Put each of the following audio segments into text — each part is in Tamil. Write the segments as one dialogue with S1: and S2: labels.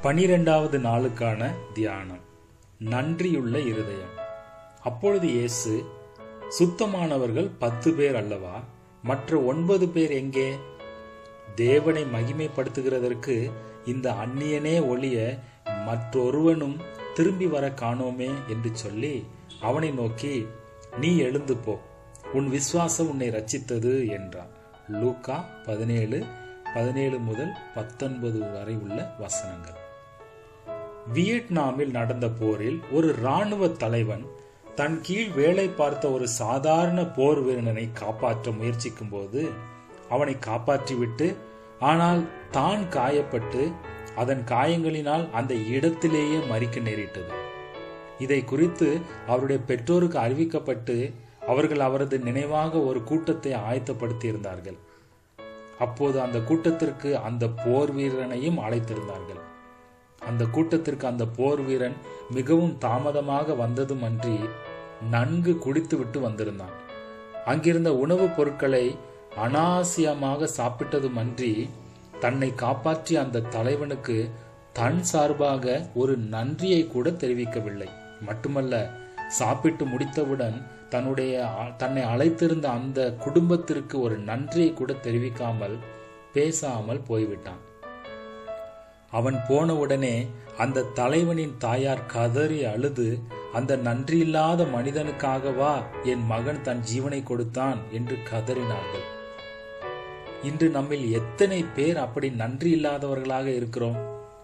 S1: பனிரெண்டாவது நாளுக்கான தியானம் நன்றியுள்ள இருதயம் அப்பொழுது இயேசு சுத்தமானவர்கள் பத்து பேர் அல்லவா மற்ற ஒன்பது பேர் எங்கே தேவனை மகிமைப்படுத்துகிறதற்கு இந்த அந்நியனே ஒளிய மற்றொருவனும் திரும்பி வர காணோமே என்று சொல்லி அவனை நோக்கி நீ எழுந்து போ உன் விசுவாசம் உன்னை ரச்சித்தது என்றார் லூக்கா பதினேழு பதினேழு முதல் பத்தொன்பது வரை உள்ள வசனங்கள் வியட்நாமில் நடந்த போரில் ஒரு இராணுவ தலைவன் தன் கீழ் வேலை பார்த்த ஒரு சாதாரண போர் வீரனை காப்பாற்ற முயற்சிக்கும் போது அவனை காப்பாற்றிவிட்டு ஆனால் தான் காயப்பட்டு அதன் காயங்களினால் அந்த இடத்திலேயே மறிக்க நேரிட்டது இதை குறித்து அவருடைய பெற்றோருக்கு அறிவிக்கப்பட்டு அவர்கள் அவரது நினைவாக ஒரு கூட்டத்தை ஆயத்தப்படுத்தி இருந்தார்கள் அப்போது அந்த கூட்டத்திற்கு அந்த போர் வீரனையும் அழைத்திருந்தார்கள் அந்த கூட்டத்திற்கு அந்த போர் வீரன் மிகவும் தாமதமாக வந்ததுமன்றி நன்கு குடித்துவிட்டு வந்திருந்தான் அங்கிருந்த உணவுப் பொருட்களை அனாவசியமாக சாப்பிட்டதுமன்றி தன்னை காப்பாற்றிய அந்த தலைவனுக்கு தன் சார்பாக ஒரு நன்றியை கூட தெரிவிக்கவில்லை மட்டுமல்ல சாப்பிட்டு முடித்தவுடன் தன்னுடைய தன்னை அழைத்திருந்த அந்த குடும்பத்திற்கு ஒரு நன்றியை கூட தெரிவிக்காமல் பேசாமல் போய்விட்டான் அவன் போன உடனே அந்த தலைவனின் தாயார் கதறி அழுது அந்த நன்றியில்லாத மனிதனுக்காகவா என் மகன் தன் ஜீவனை கொடுத்தான் என்று கதறினார்கள் இன்று நம்மில் எத்தனை பேர் அப்படி நன்றி இல்லாதவர்களாக இருக்கிறோம்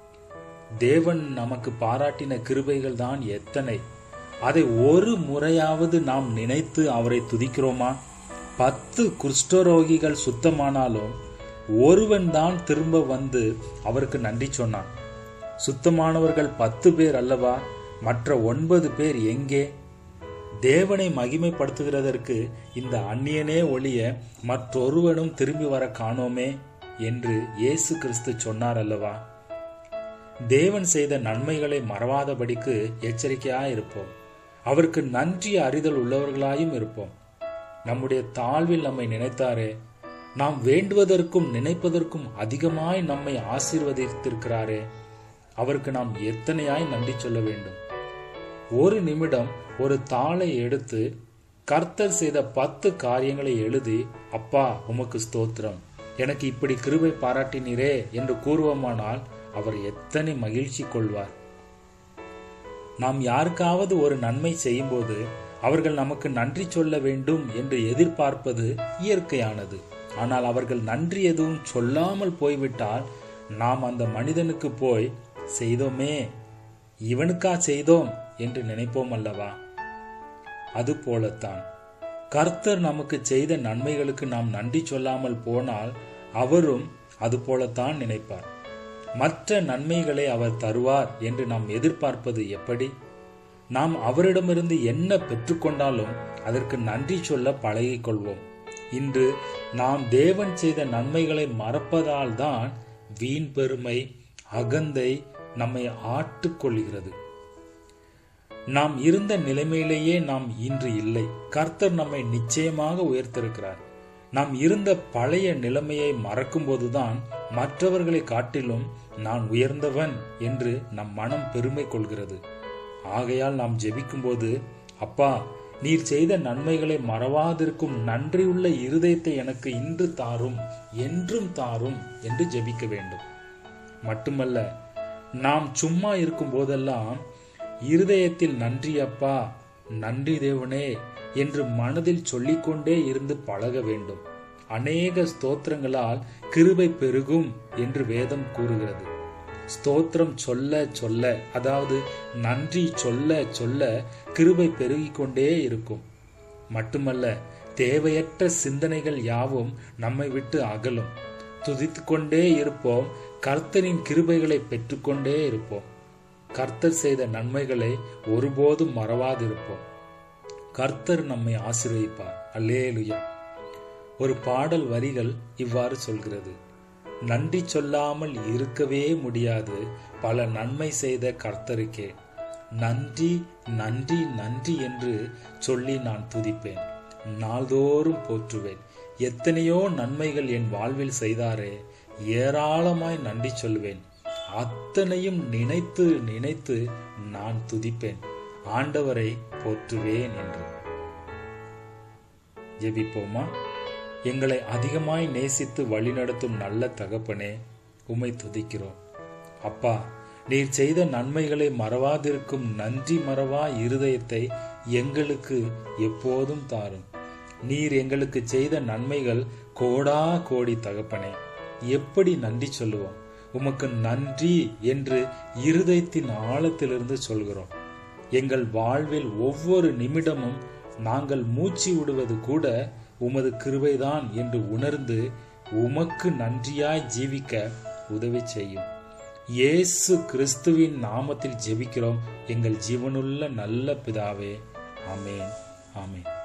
S1: தேவன் நமக்கு பாராட்டின கிருபைகள் தான் எத்தனை அதை ஒரு முறையாவது நாம் நினைத்து அவரை துதிக்கிறோமா பத்து குஷ்டரோகிகள் சுத்தமானாலும் ஒருவன் தான் திரும்ப வந்து அவருக்கு நன்றி சொன்னான் சுத்தமானவர்கள் பத்து பேர் அல்லவா மற்ற ஒன்பது பேர் எங்கே தேவனை மகிமைப்படுத்துகிறதற்கு இந்த அந்நியனே ஒளிய மற்றொருவனும் திரும்பி வர காணோமே என்று இயேசு கிறிஸ்து சொன்னார் அல்லவா தேவன் செய்த நன்மைகளை மறவாதபடிக்கு எச்சரிக்கையாயிருப்போம் அவருக்கு நன்றி அறிதல் உள்ளவர்களாயும் இருப்போம் நம்முடைய தாழ்வில் நம்மை நினைத்தாரே நாம் வேண்டுவதற்கும் நினைப்பதற்கும் அதிகமாய் நம்மை ஆசீர்வதித்திருக்கிறாரே அவருக்கு நாம் எத்தனையாய் நன்றி சொல்ல வேண்டும் ஒரு நிமிடம் ஒரு தாளை எடுத்து கர்த்தர் செய்த பத்து காரியங்களை எழுதி அப்பா உமக்கு ஸ்தோத்திரம் எனக்கு இப்படி கிருபை பாராட்டினீரே என்று கூறுவோமானால் அவர் எத்தனை மகிழ்ச்சி கொள்வார் நாம் யாருக்காவது ஒரு நன்மை செய்யும்போது அவர்கள் நமக்கு நன்றி சொல்ல வேண்டும் என்று எதிர்பார்ப்பது இயற்கையானது ஆனால் அவர்கள் நன்றி எதுவும் சொல்லாமல் போய்விட்டால் நாம் அந்த மனிதனுக்கு போய் செய்தோமே இவனுக்கா செய்தோம் என்று நினைப்போம் அல்லவா அது போலத்தான் கர்த்தர் நமக்கு செய்த நன்மைகளுக்கு நாம் நன்றி சொல்லாமல் போனால் அவரும் அது போலத்தான் நினைப்பார் மற்ற நன்மைகளை அவர் தருவார் என்று நாம் எதிர்பார்ப்பது எப்படி நாம் அவரிடமிருந்து என்ன பெற்றுக்கொண்டாலும் அதற்கு நன்றி சொல்ல பழகிக் கொள்வோம் இன்று நாம் தேவன் செய்த நன்மைகளை மறப்பதால் தான் வீண் பெருமை அகந்தை நம்மை ஆட்டுக்கொள்கிறது நாம் இருந்த நிலைமையிலேயே நாம் இன்று இல்லை கர்த்தர் நம்மை நிச்சயமாக உயர்த்திருக்கிறார் நாம் இருந்த பழைய நிலைமையை மறக்கும்போதுதான் மற்றவர்களை காட்டிலும் நான் உயர்ந்தவன் என்று நம் மனம் பெருமை கொள்கிறது ஆகையால் நாம் ஜெபிக்கும்போது அப்பா நீர் செய்த நன்மைகளை மறவாதிருக்கும் நன்றியுள்ள இருதயத்தை எனக்கு இன்று தாரும் என்றும் தாரும் என்று ஜெபிக்க வேண்டும் மட்டுமல்ல நாம் சும்மா இருக்கும் போதெல்லாம் இருதயத்தில் நன்றி அப்பா நன்றி தேவனே என்று மனதில் சொல்லிக்கொண்டே இருந்து பழக வேண்டும் அநேக ஸ்தோத்திரங்களால் கிருபை பெருகும் என்று வேதம் கூறுகிறது ஸ்தோத்திரம் சொல்ல சொல்ல அதாவது நன்றி சொல்ல சொல்ல கிருபை பெருகிக் கொண்டே இருக்கும் மட்டுமல்ல தேவையற்ற சிந்தனைகள் யாவும் நம்மை விட்டு அகலும் துதித்து கொண்டே இருப்போம் கர்த்தரின் கிருபைகளை பெற்றுக்கொண்டே இருப்போம் கர்த்தர் செய்த நன்மைகளை ஒருபோதும் மறவாதிருப்போம் கர்த்தர் நம்மை ஆசீர்வதிப்பார் அல்லேலுயா ஒரு பாடல் வரிகள் இவ்வாறு சொல்கிறது நன்றி சொல்லாமல் இருக்கவே முடியாது பல நன்மை செய்த கர்த்தருக்கே நன்றி நன்றி நன்றி என்று சொல்லி நான் துதிப்பேன் நாள்தோறும் போற்றுவேன் எத்தனையோ நன்மைகள் என் வாழ்வில் செய்தாரே ஏராளமாய் நன்றி சொல்வேன் அத்தனையும் நினைத்து நினைத்து நான் துதிப்பேன் ஆண்டவரை போற்றுவேன் என்று ஜெபிப்போமா எங்களை அதிகமாய் நேசித்து வழிநடத்தும் நல்ல தகப்பனே உம்மை துதிக்கிறோம் அப்பா நீர் செய்த நன்மைகளை மறவாதிருக்கும் நன்றி மறவா இருதயத்தை எங்களுக்கு எப்போதும் தாரும் நீர் எங்களுக்கு செய்த நன்மைகள் கோடா கோடி தகப்பனே எப்படி நன்றி சொல்லுவோம் உமக்கு நன்றி என்று இருதயத்தின் ஆழத்திலிருந்து சொல்கிறோம் எங்கள் வாழ்வில் ஒவ்வொரு நிமிடமும் நாங்கள் மூச்சு விடுவது கூட உமது கிருபைதான் என்று உணர்ந்து உமக்கு நன்றியாய் ஜீவிக்க உதவி செய்யும் இயேசு கிறிஸ்துவின் நாமத்தில் ஜெபிக்கிறோம் எங்கள் ஜீவனுள்ள நல்ல பிதாவே ஆமேன் ஆமேன்